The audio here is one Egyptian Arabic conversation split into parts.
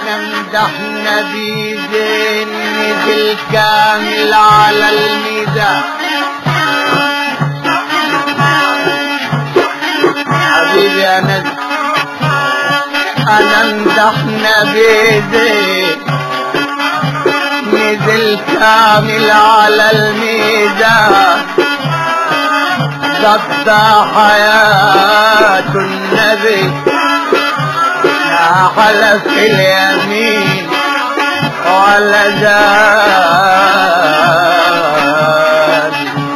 نمدح نبي زين نزل كامل على الميزان حبيبي يا نبي انا امدح نبي زين نزل كامل على الميزان قطع حياة النبي لا حلف اليمين ولا زاد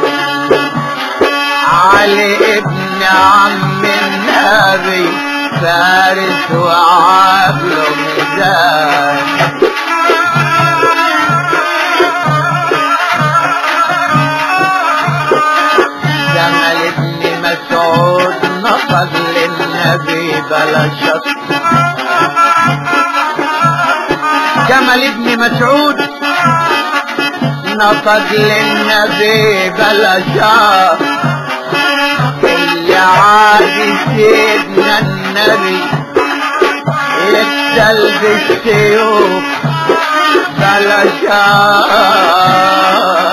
علي ابن عم النبي فارس وعقله ميزان جمل ابن مسعود نطق للنبي بلا شك جمل ابن مسعود نطق للنبي بلا شك اللي عادي سيدنا النبي يقتل بالسيوف بلا شك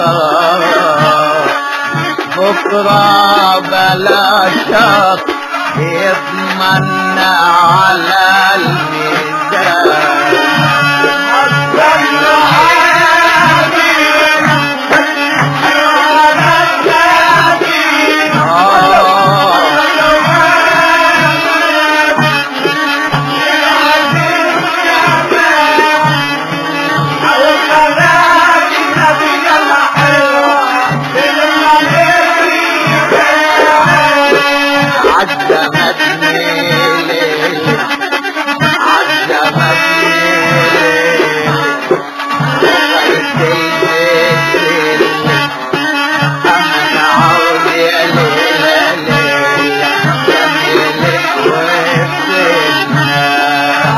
بكرة بلا شك يضمن على الميزان عزمتني ليلة عزمتني ليلة وقلت البيت أنا عود يا ليلة ليلة جميلك وفتنا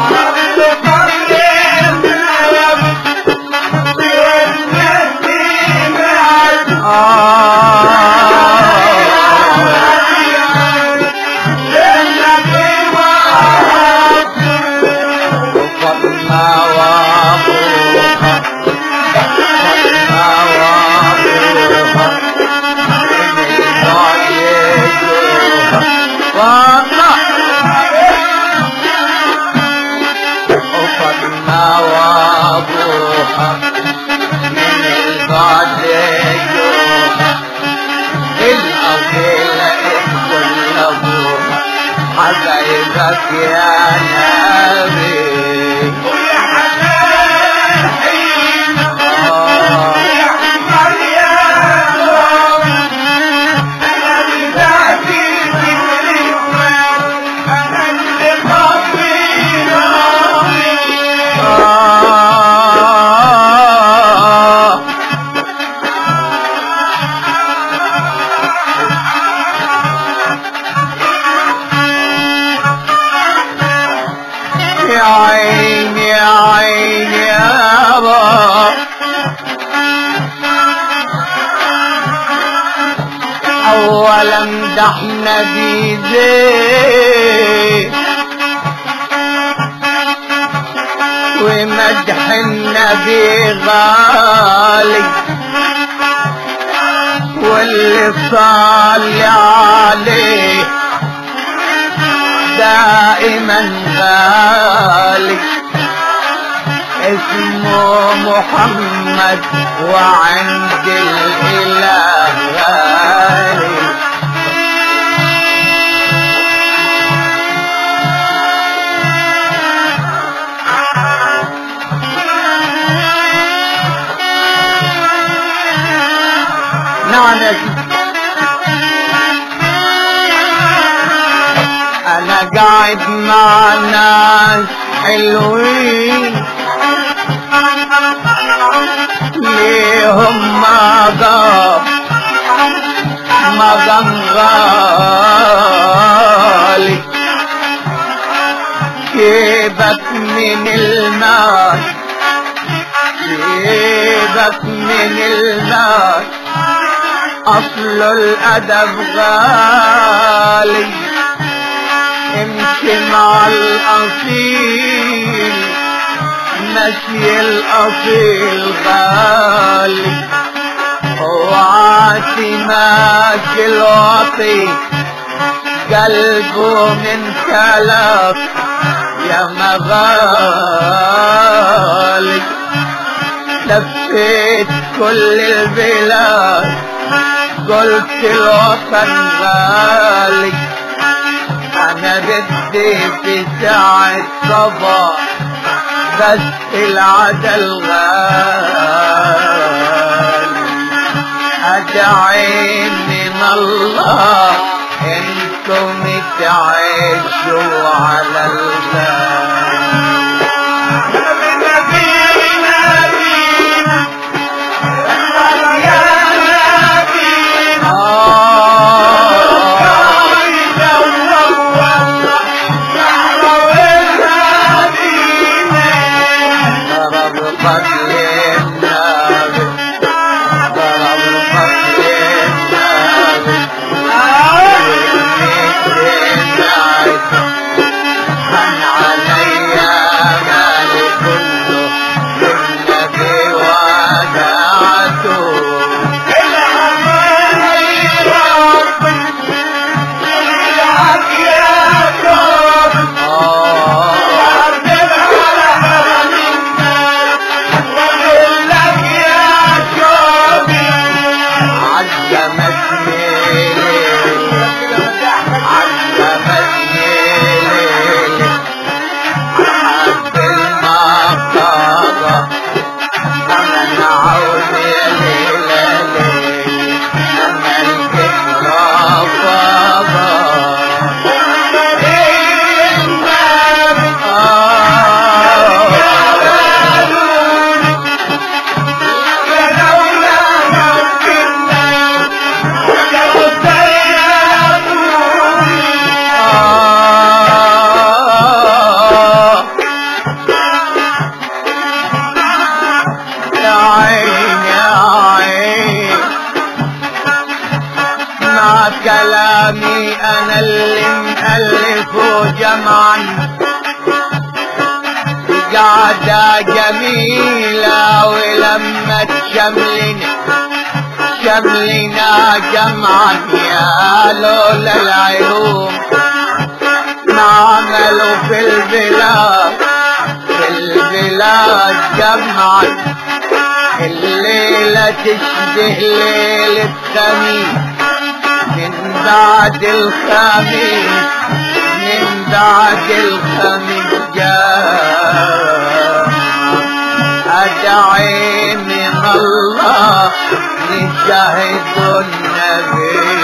وفاطمة وأبوها فاطمة وأبوها من البعد يجوها فاطمة وفاطمة وأبوها من البعد يجوها الأصيل كل أبوها حبايبك يا نبي آه. آه. يا عيني يا عيني يابا أولا امدح نبي زين ومدح النبي غالي واللي صالي عليه دائما غالي اسمه محمد وعند الاله غالي نعم يا سيدي انا قاعد مع ناس حلوين ليهم مقام مقام غالي كيبك من المال كيبك من المال اصل الادب غالي امشي مع الاصيل ماشي الأصيل غالي وعاتي ماشي الوطي قلبه من كلف يا مغالي لفيت كل البلاد قلت الوطن غالي انا بدي في ساعة صبا بس العدل غالي ادعي من الله انتم تعيشوا على الغالي ضرب فضل النبي ضرب فضل النبي من علي مالي كله للنبي ودعته عزمتني عزمتني حب المقابة أنا نعوني ليلة أنا الذكرى بابا يا عين يا عين مع كلامي انا اللي مألفه جمعا قعدة جميلة ولما تشملنا شملنا جمعا يا لولا العيون نعمل في البلاد في البلاد جمعا الليلة تشبه ليلة خميس من بعد الخميس من بعد الخميس جاء أدعي من الله نشهد النبي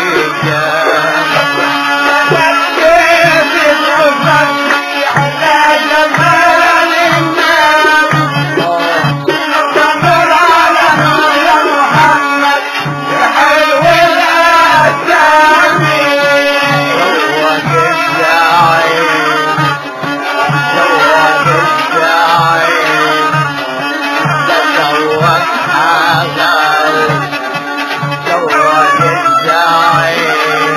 جاء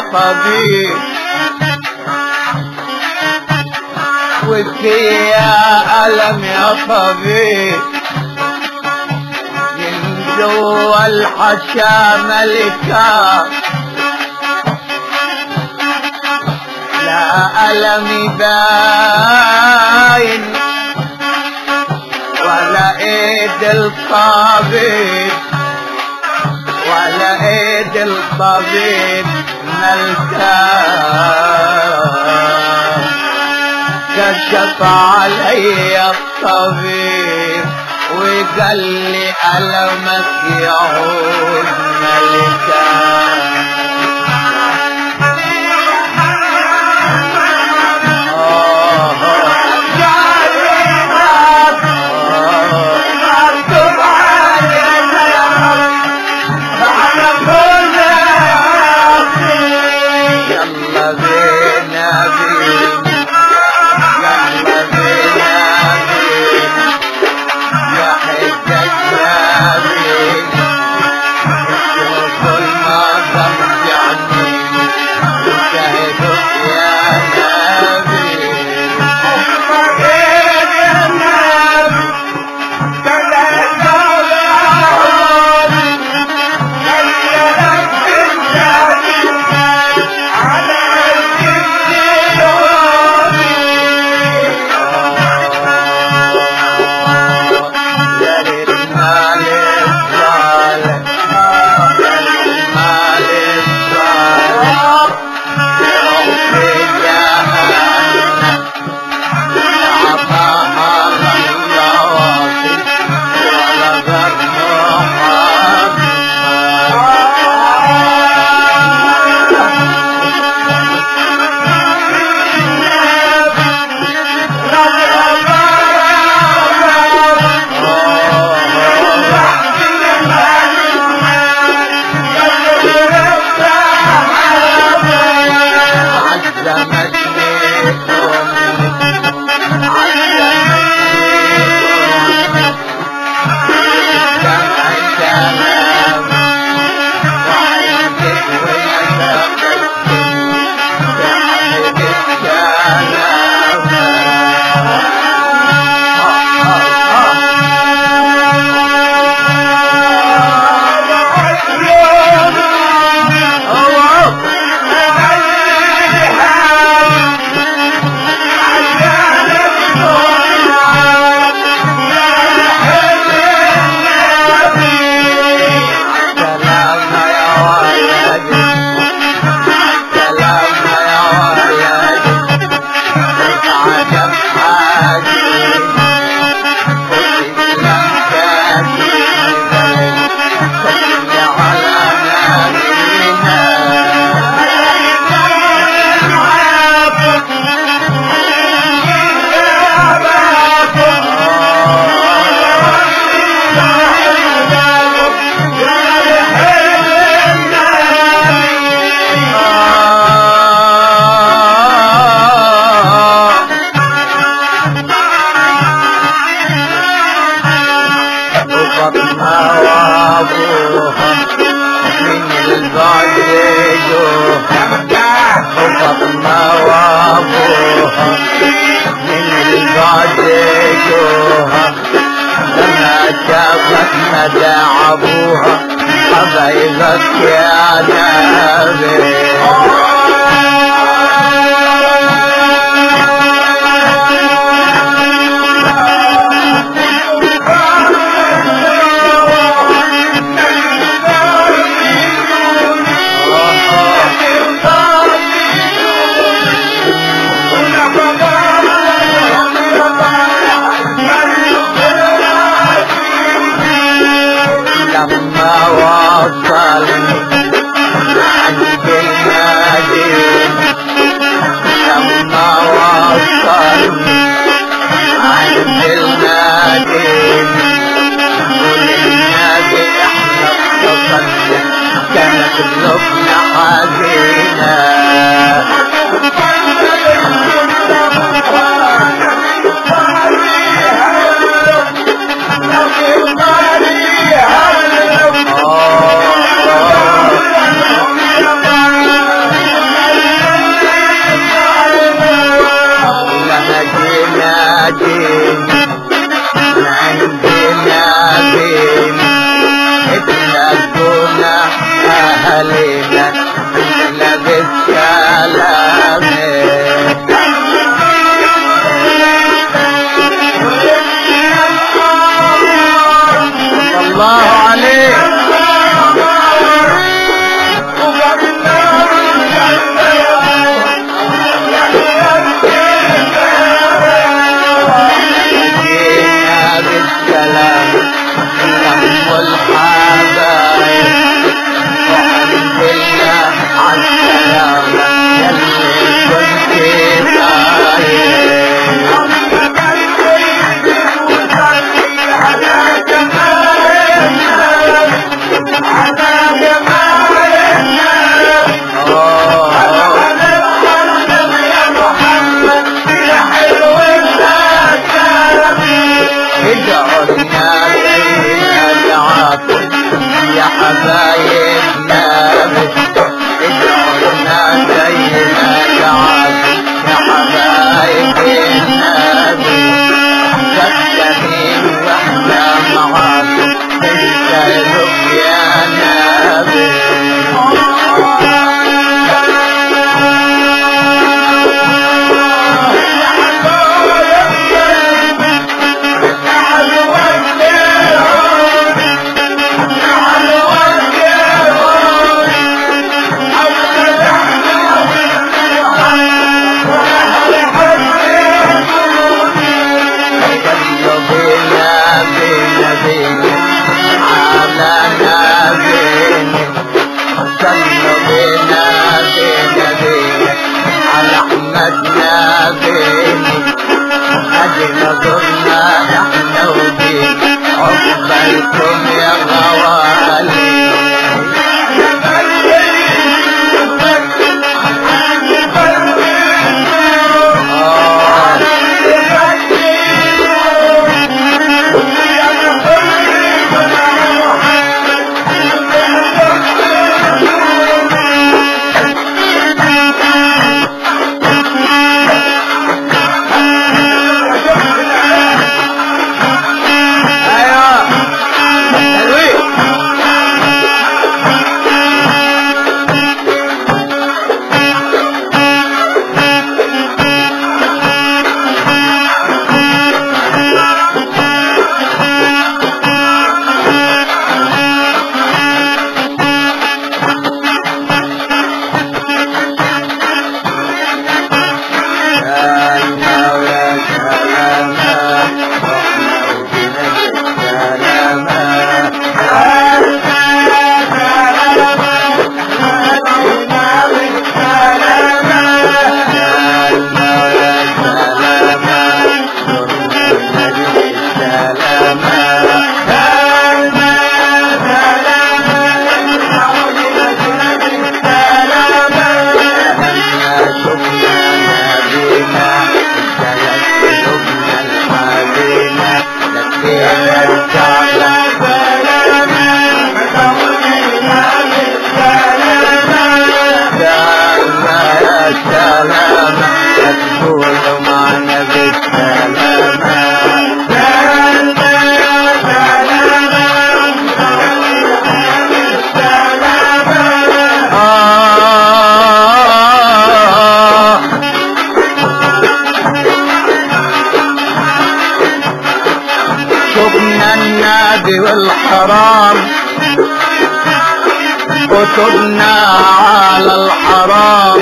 طبيب وفيا ألم يا طبيب من جوا الحشا ملكا لا ألمي باين ولا ايد الطبيب ولا ايد الطبيب ملكا كشف علي الطبيب وقال لي ألمك يعود ملكا يلا بينا بينا يلا بينا بينا يا حجة بينا شوفوا المقام يعني شاهدوا يا نبي سلام يا ولدي سلام يا ولدي عجب حاجي وتسلم كثيرا صل على نبينا وفاطمة وابوها من البعد جوها وفاطمة وابوها من البعد جوها لما شافت مدى ابوها حبيبك يا نبي لما وصلني عند المدينة لما وصلني عند المدينة قول النبي احنا اتصلنا كانت قلوبنا حزينة آه ادينا زرنا احنا ودين عقبالكم يا غوالي آه ايوه حلوين سلامة ويا سلامة سلامة تقول معنا بالسلامة آه شفنا النادي والحرام كتبنا على الحرام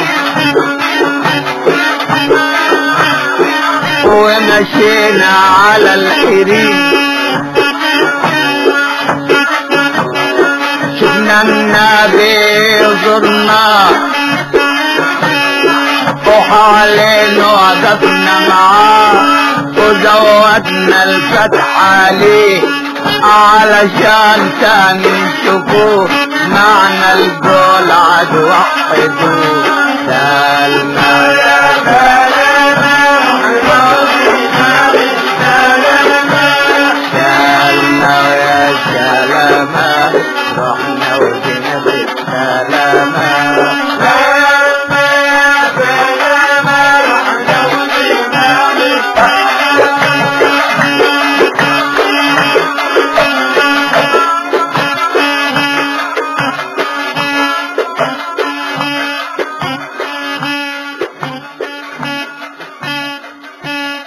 ومشينا على الحريم شفنا النبي زرنا وحوالينا وقفنا معاه وزودنا الفتح عليه علشان تاني نشوفوه معنى القول عاد وحدوه سلمى يا